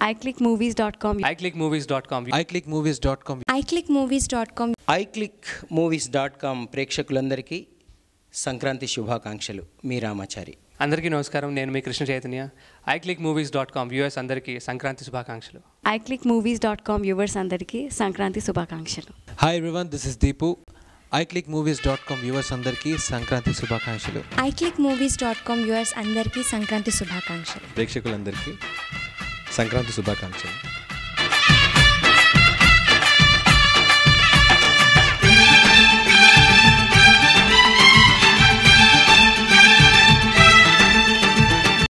iClickMovies.com. iClickMovies.com. iClickMovies.com iClickMovies.com iClick movies dot com ప్రేక్షకులందరికీ సంక్రాంతి శుభాకాంక్షలు మీ రామాచారి అందరికీ నమస్కారం నేను మీ Krishna Chaitanya iClick movies dot com views అందరికీ సంక్రాంతి శుభాకాంక్షలు iClickMovies.com వ్యూవర్స్ అందరికీ సంక్రాంతి శుభాకాంక్షలు Hi everyone, this is Deepu. iClickMovies.com viewers అందరికీ సంక్రాంతి శుభాకాంక్షలు iClickMovies.com వ్యూవర్స్ అందరికీ సంక్రాంతి శుభాకాంక్షలు ప్రేక్షకులందరికీ సంక్రాంతి శుభాకాంక్షలు